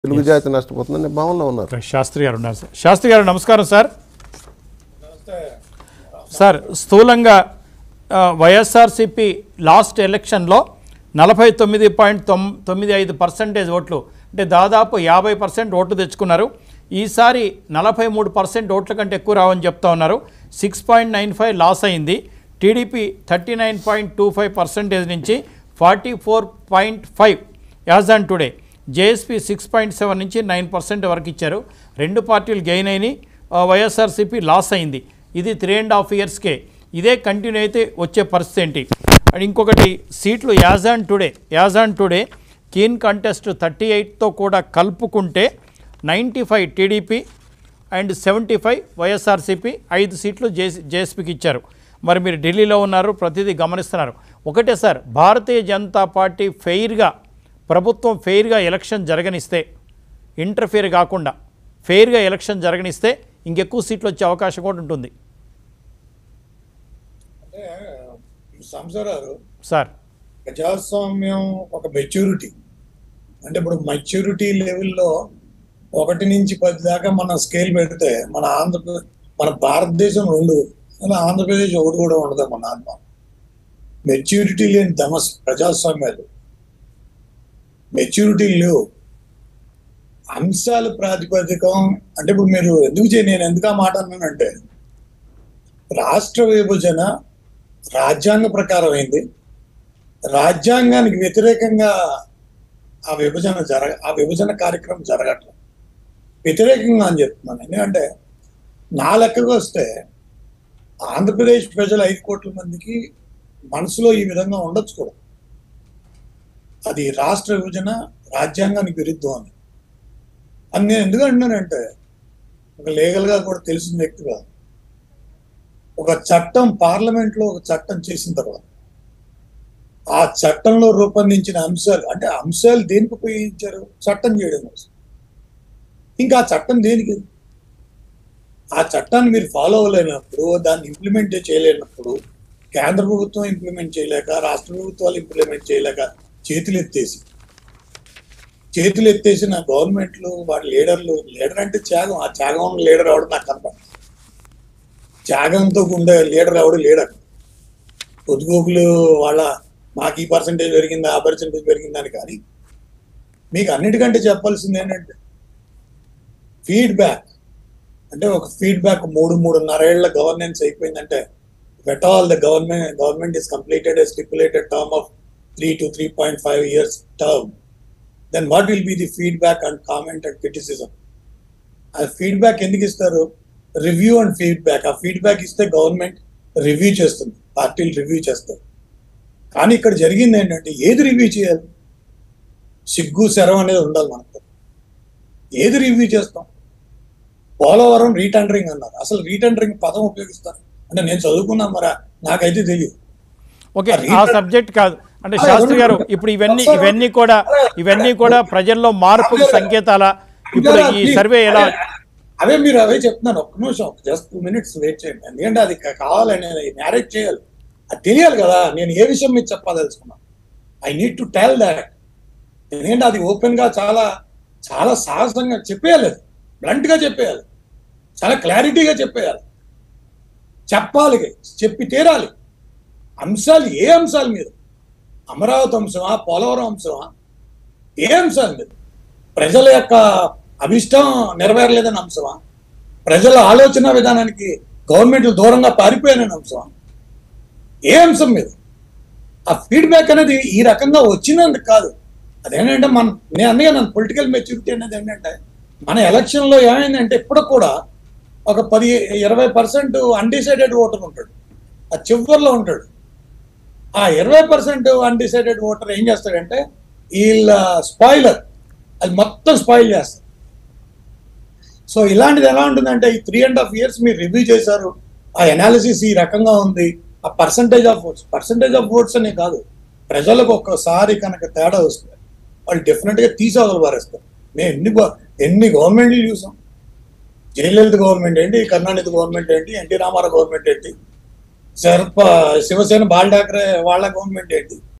తెలుగు జాతి నష్టపోతుందని భావనలో ఉన్నారు శాస్త్రి గారు ఉన్నారు సార్ శాస్త్రి గారు నమస్కారం సార్ సార్ స్థూలంగా ఆ, వైఎస్ఆర్సిపి లాస్ట్ ఎలక్షన్లో నలభై తొమ్మిది పాయింట్ తొమ్ తొమ్మిది ఐదు పర్సెంటేజ్ ఓట్లు అంటే దాదాపు యాభై పర్సెంట్ ఓట్లు తెచ్చుకున్నారు ఈసారి నలభై మూడు పర్సెంట్ ఓట్ల కంటే ఎక్కువ రావని చెప్తా ఉన్నారు six point nine five loss అయింది TDP thirty nine point two five percentage నుంచి forty four point five as on today JSP six point seven నుంచి నైన్ పర్సెంట్ వరకు ఇచ్చారు రెండు పార్టీలు గెయిన్ అయినాయి ఆ, వైఎస్ఆర్సీపీ లాస్ అయింది ఇది త్రీ అండ్ హాఫ్ ఇయర్స్కే ఇదే కంటిన్యూ అయితే వచ్చే పరిస్థితి ఏంటి అండ్ ఇంకొకటి సీట్లు as on today as on today keen contest thirty ఎయిట్తో కూడా కలుపుకుంటే ninety five TDP and seventy five YSRCP ఐదు సీట్లు జేసీ జేఎస్పీకి ఇచ్చారు మరి మీరు ఢిల్లీలో ఉన్నారు ప్రతిదీ గమనిస్తున్నారు ఒకటే సార్ భారతీయ జనతా పార్టీ ఫెయిర్గా ప్రభుత్వం ఫెయిర్గా ఎలక్షన్ జరగనిస్తే ఇంటర్ఫియర్ కాకుండా ఫెయిర్గా ఎలక్షన్ జరగనిస్తే ఇంకెక్కువ సీట్లు వచ్చే అవకాశం కూడా ఉంటుంది అంటే సంసారాలు సార్ ప్రజాస్వామ్యం ఒక మెచ్యూరిటీ అంటే ఇప్పుడు మెచ్యూరిటీ లెవెల్లో ఒకటి నుంచి పది దాకా మనం స్కేల్ పెడితే మన ఆంధ్రప్రదేశ్ మన భారతదేశం రెండు మన ఆంధ్రప్రదేశ్ ఒకటి కూడా ఉండదు మన ఆత్మ మెచ్యూరిటీ లేని దమస్ ప్రజాస్వామ్యాలు మెచ్యూరిటీ లేవు అంశాల ప్రాతిపదికం అంటే ఇప్పుడు మీరు ఎందుకు చేయ నేను ఎందుకు ఆ మాట అన్నానంటే రాష్ట్ర విభజన రాజ్యాంగ ప్రకారం అయింది రాజ్యాంగానికి వ్యతిరేకంగా ఆ విభజన జరగ ఆ విభజన కార్యక్రమం జరగట్లేదు వ్యతిరేకంగా అని చెప్తున్నాను ఎందుకంటే నా లెక్కకు వస్తే ఆంధ్రప్రదేశ్ ప్రజలు ఐదు కోట్ల మందికి మనసులో ఈ విధంగా ఉండొచ్చు కూడా అది రాష్ట్ర విభజన రాజ్యాంగానికి విరుద్ధం అని అని నేను ఎందుకు అంటున్నానంటే ఒక లీగల్గా కూడా తెలిసిన వ్యక్తిగా ఒక చట్టం పార్లమెంట్ లో ఒక చట్టం చేసిన తర్వాత ఆ చట్టంలో రూపొందించిన అంశాలు అంటే అంశాలు దేనికి ఉపయోగించారు చట్టం చేయడం కోసం ఇంకా ఆ చట్టం దేనికి ఆ చట్టాన్ని మీరు ఫాలో అవ్వలేనప్పుడు దాన్ని ఇంప్లిమెంట్ చేయలేనప్పుడు కేంద్ర ప్రభుత్వం ఇంప్లిమెంట్ చేయలేక రాష్ట్ర ప్రభుత్వాలు ఇంప్లిమెంట్ చేయలేక చేతులు ఎత్తేసి చేతులు ఎత్తేసిన గవర్నమెంట్లు వాటి లీడర్లు లీడర్ అంటే త్యాగం ఆ త్యాగం ఉన్న లీడర్ అవడం నాకు కనపడదు త్యాగంతో ఉండే లీడర్ ఎవడు లీడర్ పొద్దుగోకులు వాళ్ళ మాకు ఈ పర్సంటేజ్ పెరిగింది ఆ పర్సంటేజ్ పెరిగిందని కానీ మీకు అన్నిటికంటే చెప్పాల్సింది ఏంటంటే ఫీడ్బ్యాక్ అంటే ఒక ఫీడ్బ్యాక్ మూడు మూడున్నరేళ్ల గవర్నెన్స్ అయిపోయిందంటే wait all the government government is completed a stipulated term of three to three point five years term then what will be the feedback and comment and criticism ఆ feedback ఎందుకు ఇస్తారు review and feedback ఆ feedback ఇస్తే government review చేస్తుంది పార్టీలు review చేస్తారు కానీ ఇక్కడ జరిగింది ఏంటంటే ఏది రివ్యూ చేయాలి సిగ్గు శరం అనేది ఉండాలి మనకు ఏది రివ్యూ చేస్తాం పోలవరం రీటెండరింగ్ అన్నారు అసలు రీటెండరింగ్ పదం ఉపయోగిస్తారు అంటే నేను చదువుకున్నాను మరి నాకైతే తెలియదు ఓకే ఆ సబ్జెక్ట్ కాదు అంటే శాస్త్రి గారు ఇప్పుడు ఇవన్నీ ఇవన్నీ కూడా ఇవన్నీ కూడా ప్రజల్లో మార్పుకు సంకేతాల ఇప్పుడు ఈ సర్వే ఎలా అవే మీరు అవే చెప్తున్నాను ఒక్క నిమిషం జస్ట్ టూ మినిట్స్ వెయిట్ చేయండి ఎందుకంటే అది కా- కావాలని మ్యారేజ్ చేయాలి అది తెలియాలి కదా నేను ఏ విషయం మీకు చెప్పదలుచుకున్నాను I need to tell that ఎందుకంటే అది ఓపెన్ గా చాలా చాలా సాహసంగా చెప్పేయాలి అది బ్లంట్ గా చెప్పేయాలి చాలా క్లారిటీగా చెప్పేయాలి చెప్పాలి చెప్పి తీరాలి అంశాలు ఏ అంశాల మీద అమరావతి అంశమా పోలవరం అంశమా ఏ అంశాల మీద ప్రజల యొక్క అభిష్టం నెరవేరలేదని అంశమా ప్రజల ఆలోచన విధానానికి గవర్నమెంట్ దూరంగా పారిపోయానని అంశమా ఏ అంశం మీద ఆ ఫీడ్బ్యాక్ అనేది ఈ రకంగా వచ్చినందుకు కాదు అదేంటంటే మన నేను అందుకే నన్ను పొలిటికల్ మెచ్యూరిటీ అనేది ఏంటంటే మన ఎలక్షన్ లో ఏమైందంటే ఇప్పుడు కూడా ఒక పది ఇరవై పర్సెంట్ అన్డిసైడెడ్ ఓటర్ ఉంటాడు ఆ చివరిలో ఉంటాడు ఆ ఇరవై పర్సెంట్ అన్డిసైడెడ్ ఓటర్ ఏం చేస్తాడంటే వీళ్ళ స్పాయిలర్ అది మొత్తం స్పాయిల్ చేస్తారు సో ఇలాంటిది ఎలా ఉంటుందంటే ఈ త్రీ అండ్ హాఫ్ ఇయర్స్ మీరు రివ్యూ చేశారు ఆ ఎనాలిసిస్ ఈ రకంగా ఉంది ఆ percentage of votes percentage of votes అనే కాదు ప్రజలకు ఒక్కసారి కనుక తేడా వస్తుంది వాళ్ళు డెఫినెట్ గా తీసేవగలు పారేస్తారు మేము ఎన్ని గవ- ఎన్ని గవర్నమెంట్లు చూసాం జయలలిత గవర్నమెంట్ ఏంటి కరుణానిధి గవర్నమెంట్ ఏంటి ఎన్టీ రామారావు గవర్నమెంట్ ఏంటి శరత్ ప- శివసేన బాల్ ఠాకరే వాళ్ళ గవర్నమెంట్ ఏంటి